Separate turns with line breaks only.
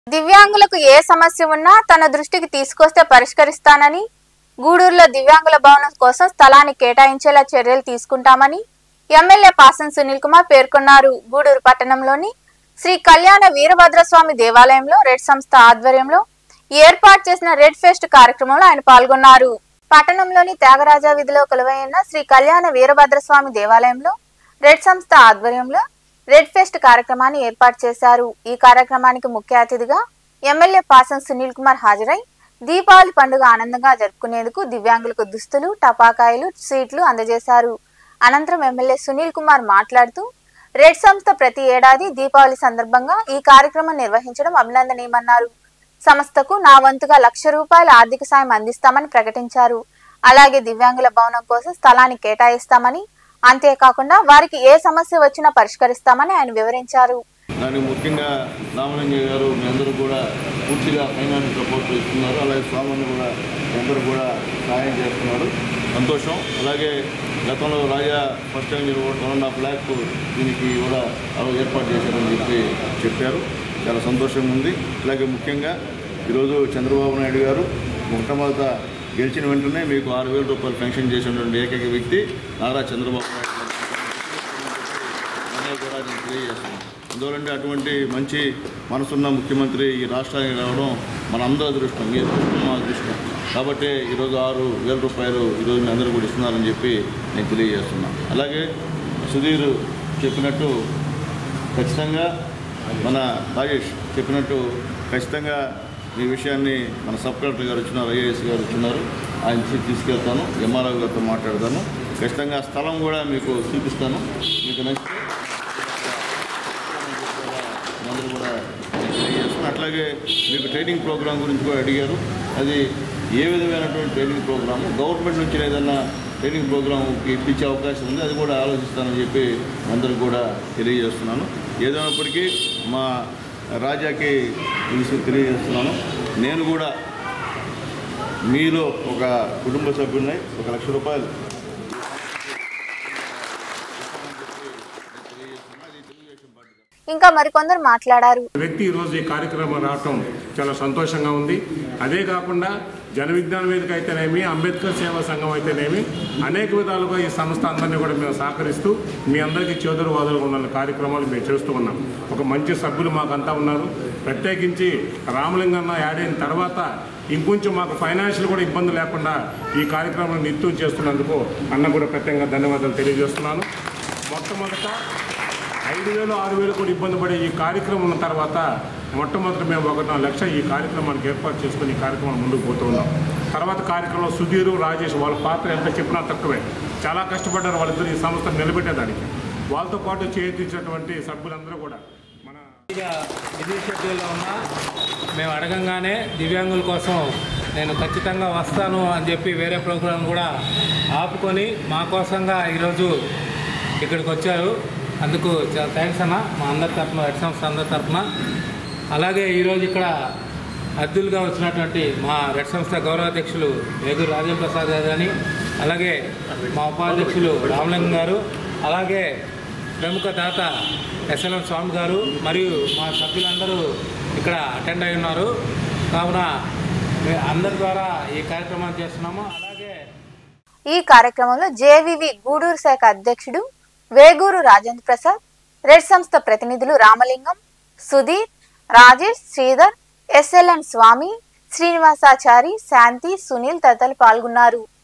దివ్యాంగులకు ఏ సమస్య ఉన్నా తన దృష్టికి తీసుకొస్తే పరిష్కరిస్తానని గూడూరులో దివ్యాంగుల భవనం కోసం స్థలాన్ని కేటాయించేలా చర్యలు తీసుకుంటామని ఎమ్మెల్యే పాసన్ సునీల్ కుమార్ పేర్కొన్నారు గూడూరు పట్టణంలోని శ్రీ కళ్యాణ వీరభద్రస్వామి దేవాలయంలో రెడ్ సంస్థ ఆధ్వర్యంలో ఏర్పాటు చేసిన రెడ్ ఫెస్ట్ కార్యక్రమంలో ఆయన పాల్గొన్నారు పట్టణంలోని త్యాగరాజ వీధిలో కొలువైన శ్రీ కళ్యాణ వీరభద్రస్వామి దేవాలయంలో రెడ్ సంస్థ ఆధ్వర్యంలో రెడ్ ఫెస్ట్ కార్యక్రమాన్ని ఏర్పాటు చేశారు ఈ కార్యక్రమానికి ముఖ్య అతిథిగా ఎమ్మెల్యే పాసం సునీల్ కుమార్ హాజరై దీపావళి పండుగ ఆనందంగా జరుపుకునేందుకు దివ్యాంగులకు దుస్తులు టపాకాయలు స్వీట్లు అందజేశారు అనంతరం ఎమ్మెల్యే సునీల్ కుమార్ మాట్లాడుతూ రెడ్ సంస్థ ప్రతి ఏడాది దీపావళి సందర్భంగా ఈ కార్యక్రమం నిర్వహించడం అభినందనీయమన్నారు సంస్థకు నా వంతుగా లక్ష రూపాయల ఆర్థిక సాయం అందిస్తామని ప్రకటించారు అలాగే దివ్యాంగుల భవనం కోసం స్థలాన్ని కేటాయిస్తామని అంతేకాకుండా వారికి ఏ సమస్య వచ్చినా పరిష్కరిస్తామని ఆయన వివరించారు
దానికి ముఖ్యంగా రామలింగయ్య గారు మీ అందరూ కూడా పూర్తిగా ఫైనాన్స్ సపోర్ట్ ఇస్తున్నారు అలాగే స్వామిని కూడా మీ అందరూ కూడా సహాయం చేస్తున్నారు సంతోషం అలాగే గతంలో రాజా ఫస్ట్ టైం మీరు వన్ అండ్ హాఫ్ ల్యాక్ దీనికి కూడా అలా ఏర్పాటు చేశారని చెప్పి చెప్పారు చాలా సంతోషంగా ఉంది అలాగే ముఖ్యంగా ఈరోజు చంద్రబాబు నాయుడు గారు మొట్టమొదట గెలిచిన వెంటనే మీకు ఆరు వేల రూపాయలు పెన్షన్ చేసినటువంటి ఏకైక వ్యక్తి నారా చంద్రబాబు నాయుడు గారు అనేది కూడా నేను తెలియజేస్తున్నాను ఎందువలంటే అటువంటి మంచి మనసున్న ముఖ్యమంత్రి ఈ రాష్ట్రానికి రావడం మన అందరి అదృష్టం మీ అదృష్టం మా అదృష్టం కాబట్టి ఈరోజు ఆరు వేల రూపాయలు ఈరోజు మీ అందరూ కూడా ఇస్తున్నారని చెప్పి నేను తెలియజేస్తున్నాను అలాగే సుధీర్ చెప్పినట్టు ఖచ్చితంగా మన రాజేష్ చెప్పినట్టు ఖచ్చితంగా ఈ విషయాన్ని మన సబ్ కలెక్టర్ గారు వచ్చినారు ఐఏఎస్ గారు వచ్చినారు ఆయన తీ- తీసుకెళ్తాను ఎంఆర్ఓ గారితో మాట్లాడతాను ఖచ్చితంగా స్థలం కూడా మీకు చూపిస్తాను మీకు నచ్చితే అందరూ కూడా తెలియజేస్తున్నాను అట్లాగే మీకు ట్రైనింగ్ ప్రోగ్రామ్ గురించి కూడా అడిగారు అది ఏ విధమైనటువంటి ట్రైనింగ్ ప్రోగ్రాము గవర్నమెంట్ నుంచి ఏదైనా ట్రైనింగ్ ప్రోగ్రామ్కి ఇప్పించే అవకాశం ఉంది అది కూడా ఆలోచిస్తానని చెప్పి అందరికి కూడా తెలియజేస్తున్నాను ఏదైనప్పటికీ మా రాజాకి ఈ విషయం తెలియజేస్తున్నాను నేను కూడా మీలో ఒక కుటుంబ సభ్యున్నాయి ఒక లక్ష రూపాయలు
ఇంకా మరికొందరు మాట్లాడారు
వ్యక్తి ఈరోజు ఈ కార్యక్రమం రావటం చాలా సంతోషంగా ఉంది అదే కాకుండా జన విజ్ఞాన వేదిక అయితేనేమి అంబేద్కర్ సేవా సంఘం అయితేనేమి అనేక విధాలుగా ఈ సంస్థ అందరినీ కూడా మేము సహకరిస్తూ మీ అందరికీ చేదురు వాదులుగా ఉన్న కార్యక్రమాలు మేము చేస్తూ ఉన్నాం ఒక మంచి సభ్యులు మాకంతా ఉన్నారు ప్రత్యేకించి రామలింగన్న యాడ్ అయిన తర్వాత ఇంకొంచెం మాకు ఫైనాన్షియల్ కూడా ఇబ్బంది లేకుండా ఈ కార్యక్రమాన్ని నిత్యం చేస్తున్నందుకు అన్న కూడా ప్రత్యేకంగా ధన్యవాదాలు తెలియజేస్తున్నాను మొట్టమొదట ఐదు వేలు ఆరు వేలు కూడా ఇబ్బంది పడే ఈ కార్యక్రమం ఉన్న తర్వాత మొట్టమొదటి మేము ఒకటిన్నర లక్ష ఈ కార్యక్రమానికి ఏర్పాటు చేసుకుని ఈ కార్యక్రమం ముందుకు పోతూ ఉన్నాం తర్వాత కార్యక్రమంలో సుధీరు రాజేష్ వాళ్ళ పాత్ర ఎంత చెప్పినా తక్కువే చాలా కష్టపడ్డారు వాళ్ళిద్దరు ఈ సంస్థను నిలబెట్టేదానికి వాళ్ళతో పాటు చేయించినటువంటి సభ్యులందరూ కూడా మన
ఇక బిజీ షెడ్యూల్లో ఉన్నా మేము అడగంగానే దివ్యాంగుల కోసం నేను ఖచ్చితంగా వస్తాను అని చెప్పి వేరే ప్రోగ్రాం కూడా ఆపుకొని మా కోసంగా ఈరోజు ఇక్కడికి వచ్చారు అందుకు చాలా థ్యాంక్స్ అన్న మా అందరి తరఫున హెడ్ సంస్థ అందరి తరఫున అలాగే ఈరోజు ఇక్కడ అద్దులుగా వచ్చినటువంటి మా రెడ్ సంస్థ గౌరవాధ్యక్షులు వేదూరు రాజేంద్ర ప్రసాద్ గారు కానీ అలాగే మా ఉపాధ్యక్షులు రామలింగం గారు అలాగే ప్రముఖ దాత ఎస్ఎల్ఎం స్వామి గారు మరియు మా సభ్యులందరూ ఇక్కడ అటెండ్ అయి ఉన్నారు కావున మీ అందరి ద్వారా ఈ కార్యక్రమాన్ని చేస్తున్నాము అలాగే
ఈ కార్యక్రమంలో జేవివి గూడూరు శాఖ అధ్యక్షుడు వేగూరు రాజేంద్ర ప్రసాద్ రెడ్ సంస్థ ప్రతినిధులు రామలింగం సుధీర్ రాజేష్ శ్రీధర్ ఎస్ఎల్ఎన్ స్వామి శ్రీనివాసాచారి శాంతి సునీల్ తదితరులు పాల్గొన్నారు